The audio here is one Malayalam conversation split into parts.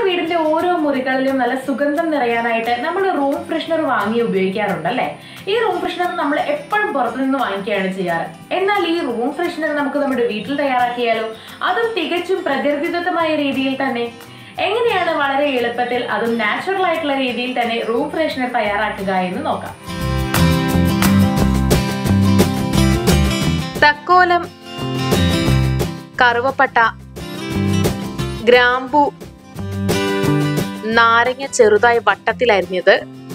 വീടിന്റെ ഓരോ മുറികളിലും നല്ല സുഗന്ധം നിറയാനായിട്ട് നമ്മൾ റൂം ഫ്രഷ്നർ വാങ്ങി ഉപയോഗിക്കാറുണ്ടല്ലേ ഈ റൂം ഫ്രഷ്നർ നമ്മൾ എപ്പോഴും പുറത്തുനിന്ന് വാങ്ങിക്കുകയാണ് ചെയ്യാറ് എന്നാൽ ഈ റൂം ഫ്രഷ്നർ നമുക്ക് നമ്മുടെ വീട്ടിൽ തയ്യാറാക്കിയാലോ അതും തികച്ചും പ്രകൃതിദത്തമായ രീതിയിൽ തന്നെ എങ്ങനെയാണ് വളരെ എളുപ്പത്തിൽ അതും നാച്ചുറൽ ആയിട്ടുള്ള രീതിയിൽ തന്നെ റൂം ഫ്രഷ്നർ തയ്യാറാക്കുക എന്ന് നോക്കാം തക്കോലം കറുവപ്പട്ട ഗ്രാമ്പു നാരങ്ങ ചെറുതായി വട്ടത്തിലരിഞ്ഞത്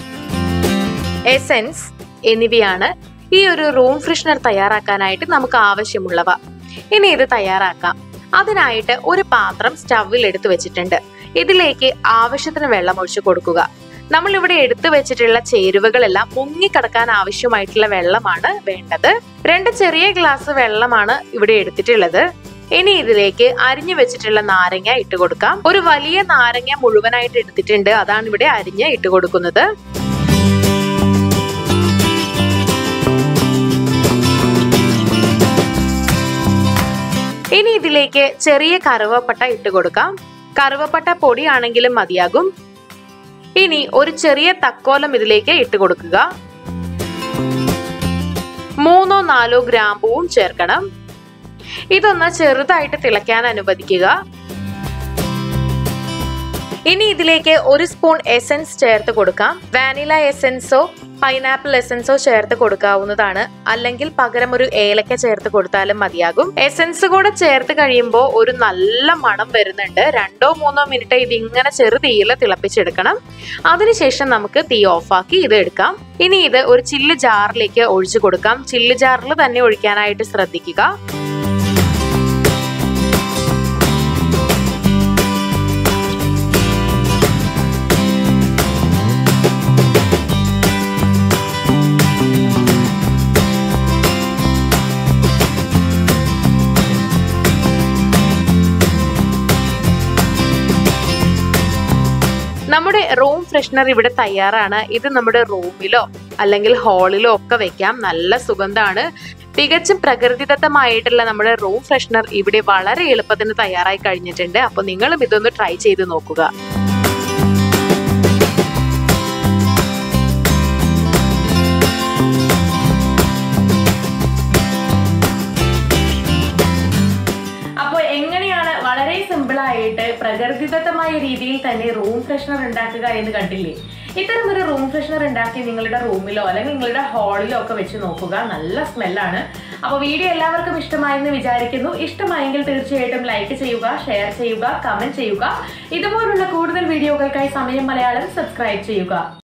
എസെൻസ് എന്നിവയാണ് ഈ ഒരു റൂം ഫ്രഷ്നർ തയ്യാറാക്കാനായിട്ട് നമുക്ക് ആവശ്യമുള്ളവ ഇനി ഇത് തയ്യാറാക്കാം അതിനായിട്ട് ഒരു പാത്രം സ്റ്റവിൽ എടുത്തു വെച്ചിട്ടുണ്ട് ഇതിലേക്ക് ആവശ്യത്തിന് വെള്ളം ഒഴിച്ചു കൊടുക്കുക നമ്മൾ ഇവിടെ എടുത്തു വെച്ചിട്ടുള്ള ചേരുവകളെല്ലാം മുങ്ങിക്കിടക്കാൻ ആവശ്യമായിട്ടുള്ള വെള്ളമാണ് വേണ്ടത് രണ്ട് ചെറിയ ഗ്ലാസ് വെള്ളമാണ് ഇവിടെ എടുത്തിട്ടുള്ളത് ഇനി ഇതിലേക്ക് അരിഞ്ഞു വെച്ചിട്ടുള്ള നാരങ്ങ ഇട്ട് കൊടുക്കാം ഒരു വലിയ നാരങ്ങ മുഴുവനായിട്ട് എടുത്തിട്ടുണ്ട് അതാണ് ഇവിടെ അരിഞ്ഞ് ഇട്ട് കൊടുക്കുന്നത് ഇനി ഇതിലേക്ക് ചെറിയ കറുവപ്പട്ട ഇട്ട് കൊടുക്കാം കറുവപ്പട്ട പൊടിയാണെങ്കിലും മതിയാകും ഇനി ഒരു ചെറിയ തക്കോലം ഇതിലേക്ക് ഇട്ട് കൊടുക്കുക മൂന്നോ നാലോ ഗ്രാമ്പുവും ചേർക്കണം ഇതൊന്ന് ചെറുതായിട്ട് തിളയ്ക്കാൻ അനുവദിക്കുക ഇനി ഇതിലേക്ക് ഒരു സ്പൂൺ എസൻസ് ചേർത്ത് കൊടുക്കാം വാനില എസൻസോ പൈനാപ്പിൾ എസൻസോ ചേർത്ത് കൊടുക്കാവുന്നതാണ് അല്ലെങ്കിൽ പകരം ഒരു ഏലക്ക ചേർത്ത് കൊടുത്താലും മതിയാകും എസൻസ് കൂടെ ചേർത്ത് കഴിയുമ്പോൾ ഒരു നല്ല മണം വരുന്നുണ്ട് രണ്ടോ മൂന്നോ മിനിറ്റ് ഇതിങ്ങനെ ചെറു തീയിൽ തിളപ്പിച്ചെടുക്കണം അതിനുശേഷം നമുക്ക് തീ ഓഫാക്കി ഇത് എടുക്കാം ഇനി ഇത് ഒരു ചില്ല് ജാറിലേക്ക് ഒഴിച്ചു കൊടുക്കാം ചില്ല് ജാറിൽ തന്നെ ഒഴിക്കാനായിട്ട് ശ്രദ്ധിക്കുക നമ്മുടെ റൂം ഫ്രഷ്നർ ഇവിടെ തയ്യാറാണ് ഇത് നമ്മുടെ റൂമിലോ അല്ലെങ്കിൽ ഹാളിലോ ഒക്കെ വെക്കാം നല്ല സുഗന്ധമാണ് തികച്ചും പ്രകൃതിദത്തമായിട്ടുള്ള നമ്മുടെ റൂം ഫ്രഷ്നർ ഇവിടെ വളരെ എളുപ്പത്തിന് തയ്യാറായി കഴിഞ്ഞിട്ടുണ്ട് അപ്പോൾ നിങ്ങളും ഇതൊന്ന് ട്രൈ ചെയ്ത് നോക്കുക അപ്പോൾ എങ്ങനെയാണ് വളരെ സിമ്പിൾ ആയിട്ട് പ്രകൃതിദത്തമായ രീതിയിൽ തന്നെ റൂം ഫ്രഷ്നർ ഉണ്ടാക്കുക എന്ന് കണ്ടില്ലേ ഇത്തരം ഒരു റൂം ഫ്രഷ്നർ ഉണ്ടാക്കി നിങ്ങളുടെ റൂമിലോ അല്ലെങ്കിൽ നിങ്ങളുടെ ഹാളിലോ ഒക്കെ വെച്ച് നോക്കുക നല്ല സ്മെല്ലാണ് അപ്പോൾ വീഡിയോ എല്ലാവർക്കും ഇഷ്ടമായെന്ന് വിചാരിക്കുന്നു ഇഷ്ടമായെങ്കിൽ തീർച്ചയായിട്ടും ലൈക്ക് ചെയ്യുക ഷെയർ ചെയ്യുക കമന്റ് ചെയ്യുക ഇതുപോലുള്ള കൂടുതൽ വീഡിയോകൾക്കായി സമയം മലയാളം സബ്സ്ക്രൈബ് ചെയ്യുക